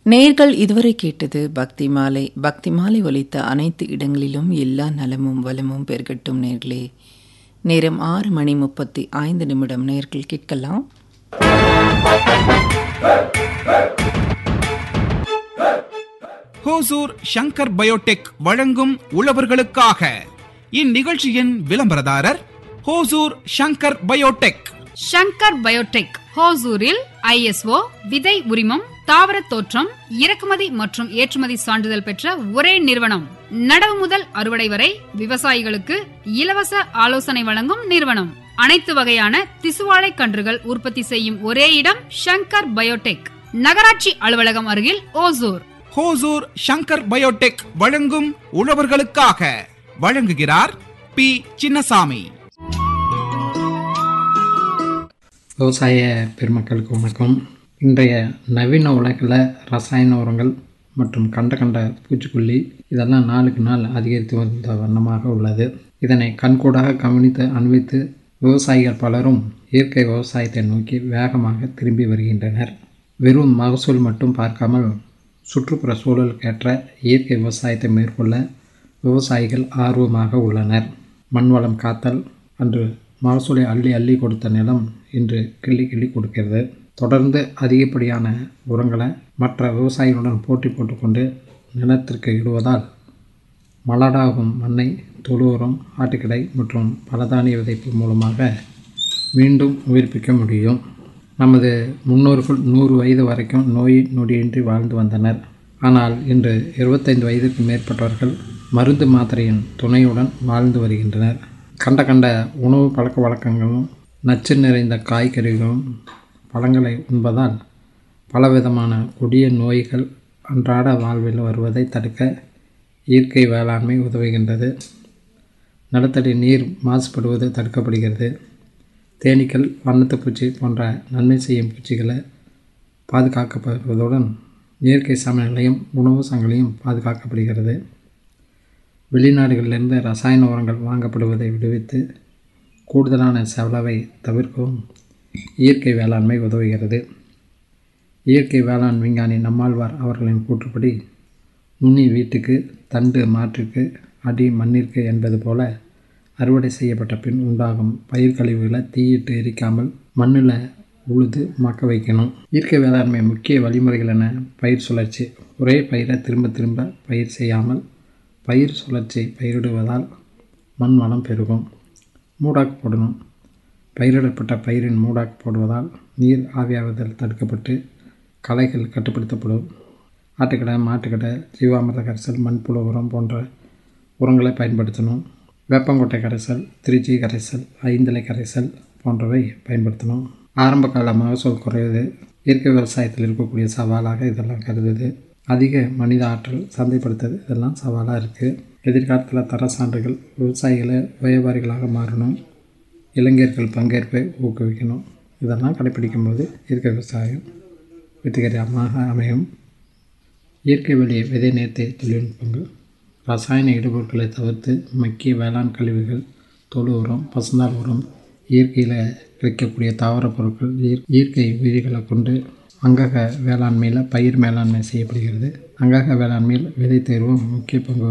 நேர்கள் இதுவரை கேட்டது பக்தி மாலை பக்தி மாலை ஒலித்த அனைத்து இடங்களிலும் எல்லா நலமும் வளமும் பெருகட்டும் நேர்களே நேரம் ஆறு மணி முப்பத்தி ஐந்து நிமிடம் நேர்கள் கேட்கலாம் ஹோசூர் ஷங்கர் பயோடெக் வழங்கும் உழவர்களுக்காக இந்நிகழ்ச்சியின் விளம்பரதாரர் ஹோசூர் ஷங்கர் பயோடெக் ஷங்கர் பயோடெக் ஹோசூரில் ஐஎஸ்ஓ விதை உரிமம் தாவர தோற்றம் இறக்குமதி மற்றும் ஏற்றுமதி சான்றிதழ் பெற்ற ஒரே நிறுவனம் நடவு முதல் அறுவடை வரை விவசாயிகளுக்கு இலவச ஆலோசனை வழங்கும் நிறுவனம் அனைத்து வகையான திசுவாழை கன்றுகள் உற்பத்தி செய்யும் ஒரே இடம் ஷங்கர் பயோடெக் நகராட்சி அலுவலகம் அருகில் ஓசூர் ஹோசூர் ஷங்கர் பயோடெக் வழங்கும் உழவர்களுக்காக வழங்குகிறார் பி சின்னசாமி விவசாய பெருமக்களுக்கு வணக்கம் இன்றைய நவீன உலகில் ரசாயன உரங்கள் மற்றும் கண்ட கண்ட பூச்சிக்கொல்லி இதெல்லாம் நாளுக்கு நாள் அதிகரித்து வந்த வண்ணமாக உள்ளது இதனை கண்கூடாக கவனித்து அனுபவித்து விவசாயிகள் பலரும் இயற்கை விவசாயத்தை நோக்கி வேகமாக திரும்பி வருகின்றனர் வெறும் மகசூல் மட்டும் பார்க்காமல் சுற்றுப்புற சூழலுக்கேற்ற இயற்கை விவசாயத்தை மேற்கொள்ள விவசாயிகள் ஆர்வமாக உள்ளனர் மண்வளம் காத்தல் அன்று மகசூலை அள்ளி அள்ளி கொடுத்த நிலம் இன்று கிள்ளி கிள்ளி கொடுக்கிறது தொடர்ந்து அதிகப்படியான உரங்களை மற்ற விவசாயிகளுடன் போட்டி போட்டுக்கொண்டு நிலத்திற்கு இடுவதால் மலடாகும் மண்ணை தொழு உரம் ஆட்டுக்கடை மற்றும் பலதானிய விதைப்பு மூலமாக மீண்டும் உயிர்ப்பிக்க முடியும் நமது முன்னோர்கள் நூறு வயது வரைக்கும் நோய் நொடியின்றி வாழ்ந்து வந்தனர் ஆனால் இன்று இருபத்தைந்து வயதுக்கு மேற்பட்டவர்கள் மருந்து மாத்திரையின் துணையுடன் வாழ்ந்து வருகின்றனர் கண்ட கண்ட உணவு பழக்க வழக்கங்களும் நச்சு நிறைந்த காய்கறிகளும் பழங்களை உண்பதால் பலவிதமான கொடிய நோய்கள் அன்றாட வாழ்வில் வருவதை தடுக்க இயற்கை வேளாண்மை உதவுகின்றது நிலத்தடி நீர் மாசுபடுவது தடுக்கப்படுகிறது தேனீக்கள் வண்ணத்து பூச்சி போன்ற நன்மை செய்யும் பூச்சிகளை பாதுகாக்கப்படுவதுடன் இயற்கை சமநிலையும் உணவு சங்கிலியும் பாதுகாக்கப்படுகிறது வெளிநாடுகளிலிருந்து ரசாயன உரங்கள் வாங்கப்படுவதை விடுவித்து கூடுதலான செலவை தவிர்க்கவும் இயற்கை வேளாண்மை உதவுகிறது இயற்கை வேளாண் விஞ்ஞானி நம்மாழ்வார் அவர்களின் கூற்றுப்படி நுனி வீட்டுக்கு தண்டு மாற்றுக்கு அடி மண்ணிற்கு என்பது போல அறுவடை செய்யப்பட்ட பின் உண்டாகும் பயிர் கழிவுகளை தீயிட்டு எரிக்காமல் மண்ணில் உழுது மக்க வைக்கணும் இயற்கை வேளாண்மை முக்கிய வழிமுறைகள் என பயிர் சுழற்சி ஒரே பயிரை திரும்ப திரும்ப பயிர் செய்யாமல் பயிர் சுழற்சி பயிரிடுவதால் மண் வளம் பெருகும் மூடாக்கு போடணும் பயிரிடப்பட்ட பயிரின் மூடாக்கு போடுவதால் நீர் ஆவியாவதல் தடுக்கப்பட்டு களைகள் கட்டுப்படுத்தப்படும் ஆட்டுக்கடை மாட்டுக்கடை ஜீவாமிர்த கரைசல் மண்புழு உரம் போன்ற உரங்களை பயன்படுத்தணும் வேப்பங்கொட்டை கரைசல் திருச்சி கரைசல் ஐந்தலை கரைசல் போன்றவை பயன்படுத்தணும் ஆரம்ப கால மகசூல் குறைவது இயற்கை விவசாயத்தில் இருக்கக்கூடிய சவாலாக இதெல்லாம் கருதுது அதிக மனித ஆற்றல் சந்தைப்படுத்துறது இதெல்லாம் சவாலாக இருக்குது எதிர்காலத்தில் தர சான்றுகள் விவசாயிகளை வியாபாரிகளாக மாறணும் இளைஞர்கள் பங்கேற்பை ஊக்குவிக்கணும் இதெல்லாம் கடைப்பிடிக்கும்போது இயற்கை விவசாயம் வெற்றிகரமாக அமையும் இயற்கை வழி விதை நேர்த்தை தொழில்நுட்பங்கள் ரசாயன இடுபொருட்களை தவிர்த்து மக்கிய வேளாண் கழிவுகள் தொழு உரம் பசுந்தாள் உரம் இயற்கையில் கிடைக்கக்கூடிய தாவரப் பொருட்கள் இயற்கை உயிரிகளை கொண்டு அங்கக வேளாண்மையில் பயிர் மேலாண்மை செய்யப்படுகிறது அங்கக வேளாண்மையில் விதை தேர்வும் முக்கிய பங்கு